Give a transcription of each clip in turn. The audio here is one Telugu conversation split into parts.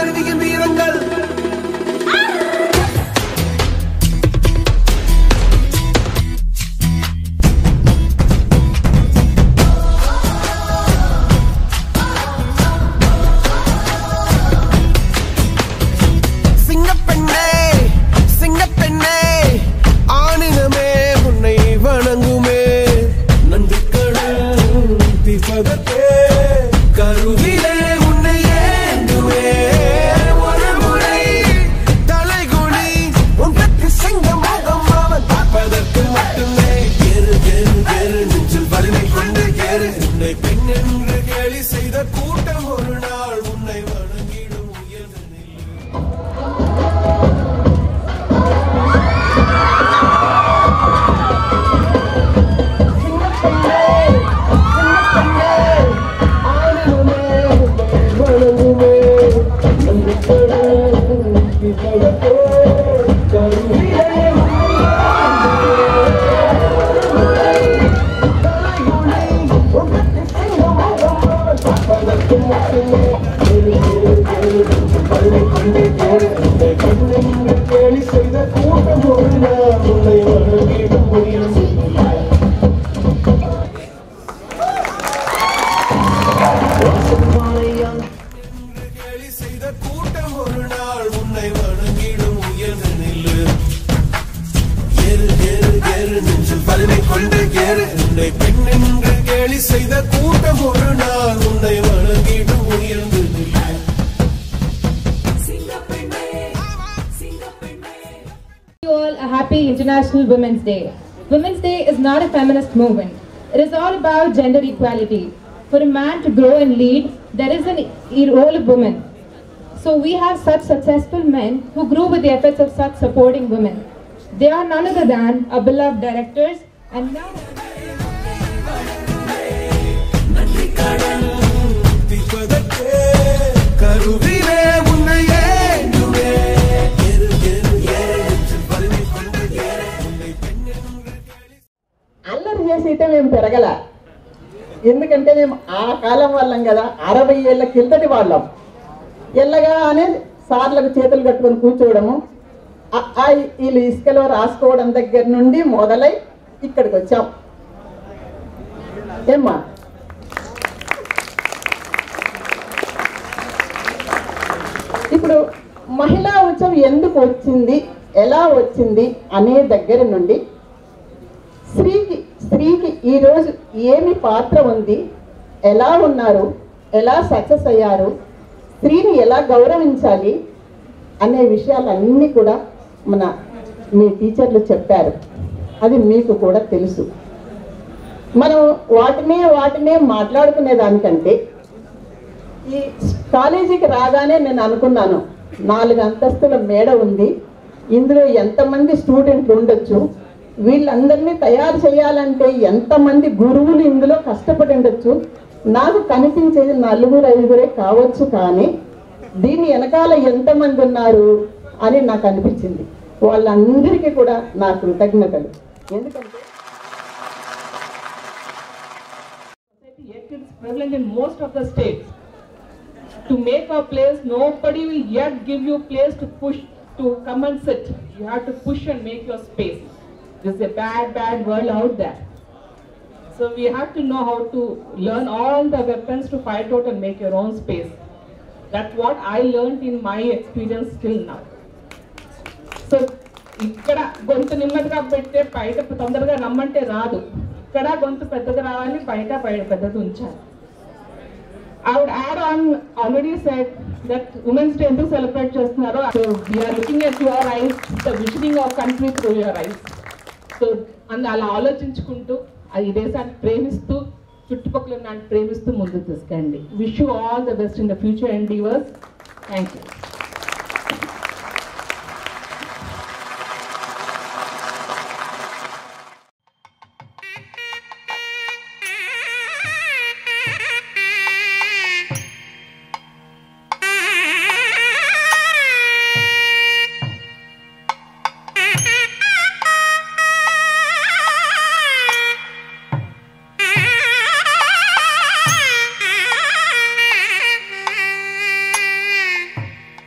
அருவியின் வீரங்கள் சிங்கப்பெண்ணே சிங்கப்பெண்ணே ஆணினமே உன்னை வணங்குமே நன்றி கடல் திசகத்தே கருவிலே உன்னை ஏந்துவே ஒரு முறை தலைகுனி உன் பெற்று சிங்க முகம் அவன் பார்ப்பதற்கு மட்டுமே ஏறு ஏறு ஏறு நெஞ்சில் வலிமை கொண்டு ஏறு உன்னை பெண் என்று கேலி செய்த கூட்டம் ஒரு நாள் உன்னை வணங்கிடும் உயர்ந்த நிலை செய்த கூட்டம் ஒரு நாள் உன்னை வணங்கிடும் உயர்ந்த நிலை. கேலி செய்த கூட்டம் ஒரு நாள் உன்னை வணங்கிடும் உயர்ந்த நில்லு ஏறு ஏறு ஏறு நெஞ்சில் வலிமை கொண்டு ஏறு உன்னை பெண் என்று கேலி செய்த கூட்டம் ஒரு நாள் உன்னை வணங்கிடும் உயர்ந்து நில்லு you all a happy International Women's Day. Women's Day is not a feminist movement. It is all about gender equality. For a man to grow and lead, there is an e- role of women. So we have such successful men who grew with the efforts of such supporting women. They are none other than our beloved directors and now. திப்பதற்கே கருவிலே உன்னை ஏந்துவே ஏறு ஏறு ஏறு நெஞ்சில் வலிமை கொண்டு ஏறு உன்னை பெண் என்று கேலி అల్లరి చేసి అయితే మేము పెరగల ఎందుకంటే మేము ఆ కాలం వాళ్ళం కదా అరవై ఏళ్ళ కిందటి వాళ్ళం ఎల్లగానే సార్లకు చేతులు కట్టుకొని కూర్చోవడము ఆ ఆ వీళ్ళు ఇసుకలో రాసుకోవడం దగ్గర నుండి మొదలై ఇక్కడికి వచ్చాం ఏమ్మా ఇప్పుడు మహిళా ఉత్సవం ఎందుకు వచ్చింది ఎలా వచ్చింది అనే దగ్గర నుండి స్త్రీకి స్త్రీకి ఈరోజు ఏమి పాత్ర ఉంది ఎలా ఉన్నారు ఎలా సక్సెస్ అయ్యారు స్త్రీని ఎలా గౌరవించాలి అనే విషయాలన్నీ కూడా మన మీ టీచర్లు చెప్పారు అది మీకు కూడా తెలుసు మనం వాటినే వాటినే మాట్లాడుకునే దానికంటే ఈ కాలేజీకి రాగానే నేను అనుకున్నాను నాలుగు అంతస్తుల మేడ ఉంది ఇందులో ఎంతమంది స్టూడెంట్లు ఉండొచ్చు వీళ్ళందరినీ తయారు చేయాలంటే ఎంతమంది గురువులు ఇందులో కష్టపడి ఉండొచ్చు నాకు కనిపించేది నలుగురు ఐదుగురే కావచ్చు కానీ దీని వెనకాల ఎంతమంది ఉన్నారు అని నాకు అనిపించింది వాళ్ళందరికీ కూడా నా కృతజ్ఞతలు ఎందుకంటే yet it's prevalent in most of the states. To make a place, nobody will yet give you place to push, to come and sit. You have to push and make your space. There's a bad, bad world out there. So we have to know how to learn all the weapons to fight out and make your own space. That's what I learned in my experience till now. So ఇక్కడ గొంతు నెమ్మదిగా పెడితే బయట తొందరగా రమ్మంటే రాదు ఇక్కడ గొంతు పెద్దది రావాలి బయట బయట పెద్దది ఉంచాలి I would add on, already said that Women's Day ఎందుకు సెలబ్రేట్ చేస్తున్నారో so we are looking at your eyes the visioning of country through your eyes so అందు అలా ఆలోచించుకుంటూ అది ఈ దేశాన్ని ప్రేమిస్తూ చుట్టుపక్కల ఉన్న వాటిని ప్రేమిస్తూ ముందుకు తీసుకెళ్ళండి wish you all the best in the future and yours thank you Thank you.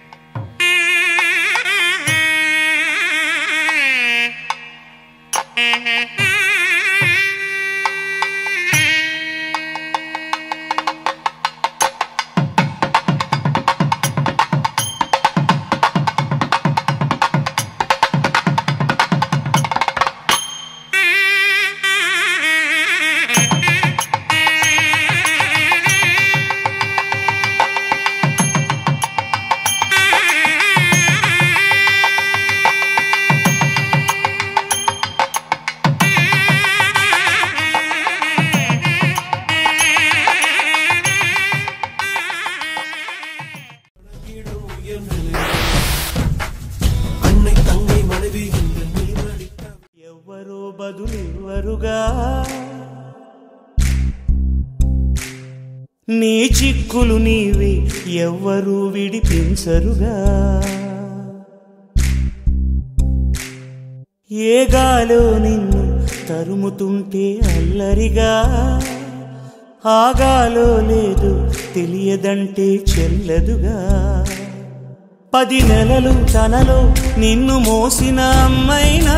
ఎవ్వరుగా నీ చిక్కులు నీవే ఎవ్వరూ విడిపించరుగా ఏ గాలో నిన్ను తరుముతుంటే అల్లరిగా ఆగాలో లేదు తెలియదంటే చెల్లదుగా పది నెలలు తనలో నిన్ను మోసిన అమ్మైనా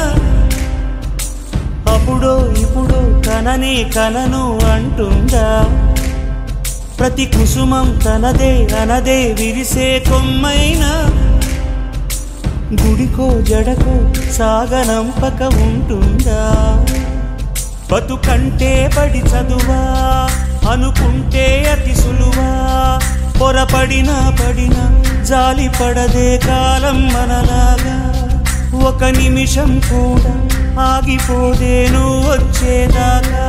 అప్పుడో ఇప్పుడో కననే కనను అంటుందా ప్రతి కుసుమం తనదే అనదే విరిసే కొమ్మైనా గుడికో జడకో సాగనంపక ఉంటుందా బతుకంటే పడి చదువా అనుకుంటే అతి సులువా పొరపడినా పడినా జాలి పడదే కాలం మనలాగా ఒక నిమిషం కూడా ఆగిపోదే నువ్వు వచ్చేదాకా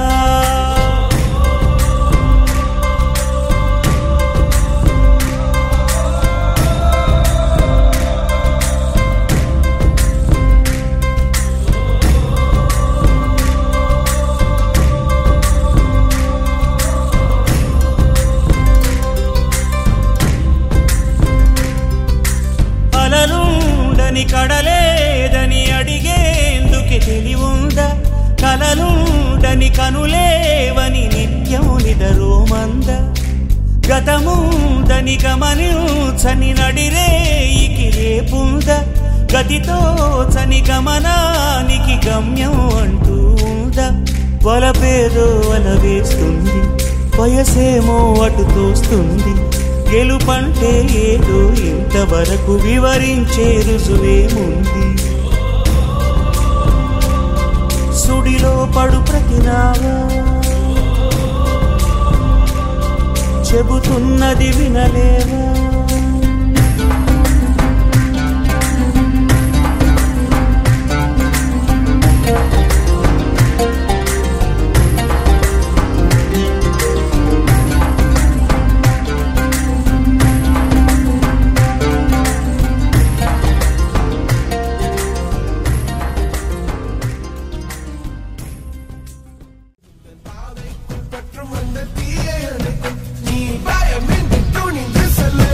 అలలుండని కడలేదని అడిగేందుకే తెలివుందా కలలుండని కనులేవని నిత్యము నిదరోమంద గతముందని గమనించని నడిరేయికి రేపుంద గతితో చని గమనానికి గమ్యం అంటూ ఉందా వలపేదో వల వేస్తుంది వయసేమో అటు తోస్తుంది గెలుపంటే ఏదో ఇంతవరకు వివరించే రుజువేముంది సుడిలో పడు ప్రతినావా చెబుతున్నది వినలేవా பற்றும் அந்த தீயை அணைக்கும் நீ பயமின்றி துணிந்து செல்லு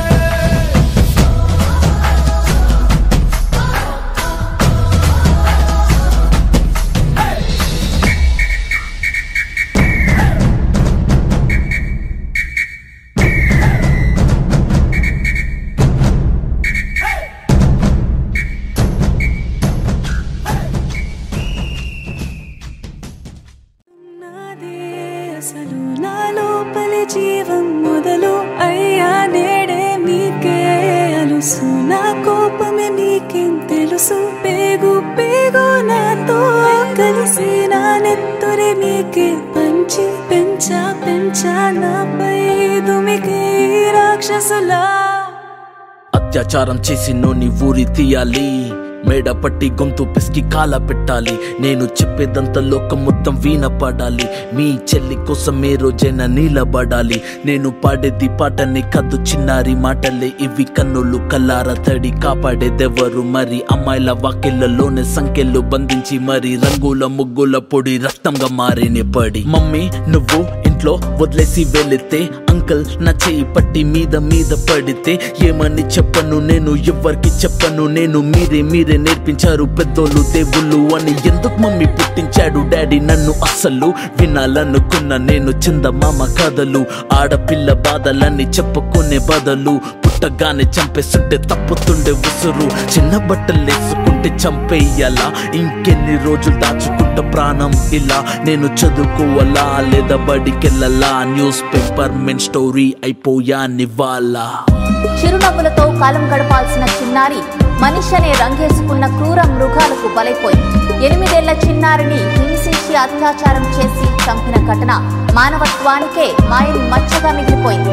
నాదే అసలు నా లోపలి జీవం మొదలు అయ్యా నేడే మీకే అలుసు నా కోపమే మీకేం తెలుసు పేగు పేగు నాతో కలిసి నా నెత్తురే మీకే పంచి పెంచా పెంచా నాపై దుమికే ఈ రాక్షసులా అత్యాచారం చేసి నోని ఊరి తీయాలి మేడ పట్టి గొంతు పిసికి కాల పెట్టాలి నేను చెప్పేదంతా లోకం మొత్తం వీణ పడాలి మీ చెల్లి కోసం ఏ రోజైనా నీలబడాలి నేను పాడేది పాటని కద్దు చిన్నారి మాటలే ఇవి కన్నులు కల్లార తడి కాపాడేదెవరు మరి అమ్మాయిల వాకిళ్లలోనే సంఖ్యలు బంధించి మరి రంగుల ముగ్గుల పొడి రక్తంగా మారిన పడి మమ్మీ నువ్వు ఇంట్లో వదిలేసి వెళితే అంకల్ నా చేయి పట్టి మీద మీద పడితే ఏమని చెప్పను నేను ఎవ్వరికి చెప్పను నేను మీరే మీరే నేర్పించారు పెద్దోళ్ళు దేవుళ్ళు అని ఎందుకు మమ్మీ పుట్టించాడు డాడీ నన్ను అస్సలు వినాలనుకున్న నేను చందమామ కథలు ఆడపిల్ల బాధలన్నీ చెప్పుకునే బదులు పుట్టగానే చంపేస్తుంటే తప్పుతుండే ఉసురు చిన్న బట్టలు వేసుకుంటే చంపేయాలా ఇంకెన్ని రోజులు దాచుకుంట ప్రాణం ఇలా నేను చదువుకోవాలా లేదా బడికెళ్ళాలా న్యూస్ పేపర్ మెన్ స్టోరీ అయిపోయా నివ్వాలా చిరునవ్వులతో కాలం గడపాల్సిన చిన్నారి మనిషి అనే రంగేసుకున్న క్రూర మృగాలకు బలైపోయింది ఎనిమిదేళ్ల చిన్నారిని హింసించి అత్యాచారం చేసి చంపిన ఘటన మానవత్వానికే మాయని మచ్చగా మిగిలిపోయింది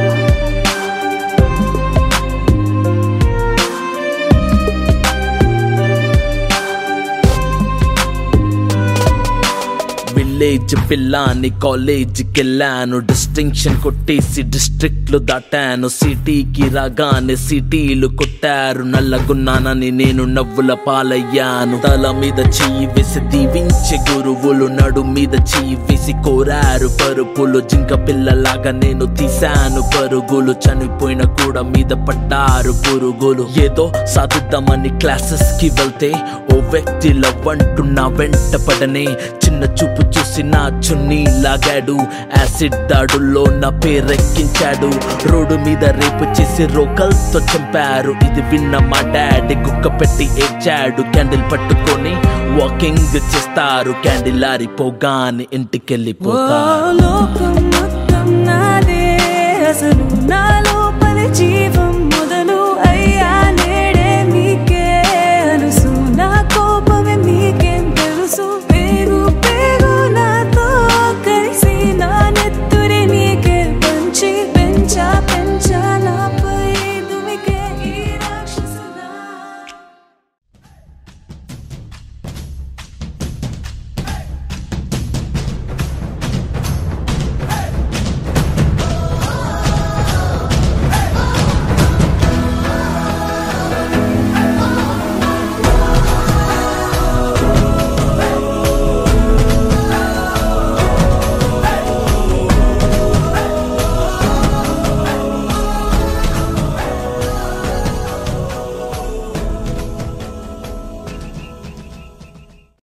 కాలేజ్ పిల్లాని కాలేజీకి వెళ్ళాను డిస్టింక్షన్ కొట్టేసి డిస్ట్రిక్ట్లు దాటాను సిటీకి రాగానే సిటీలు కొట్టారు నల్లగున్నానని నేను నవ్వుల పాలయ్యాను తల మీద చెయ్యి వేసి దీవించే గురువులు నడు మీద చెయ్యి వేసి కోరారు పరుపులు జింక పిల్లలాగా నేను తీశాను పరుగులు చనిపోయిన కూడా మీద పడ్డారు పురుగులు ఏదో సాధిద్దామని క్లాసెస్ కి వెళ్తే ఓ వ్యక్తి లవ్ అంటూ నా వెంట పడనే చిన్న చూపు చూసి నా చున్నీ లాగాడు యాసిడ్ దాడుల్లో నా పేరెక్కించాడు రోడ్డు మీద రేపు చేసి రోకల్తో చంపారు ఇది విన్న మా డాడీ గుక్క పెట్టి ఏడ్చాడు క్యాండిల్ పట్టుకొని వాకింగ్ చేస్తారు క్యాండిల్ ఆరిపోగానే ఓ ఇంటికెళ్ళిపోతారు లోకం మొత్తం నాదే అసలు నా లోపల జీవం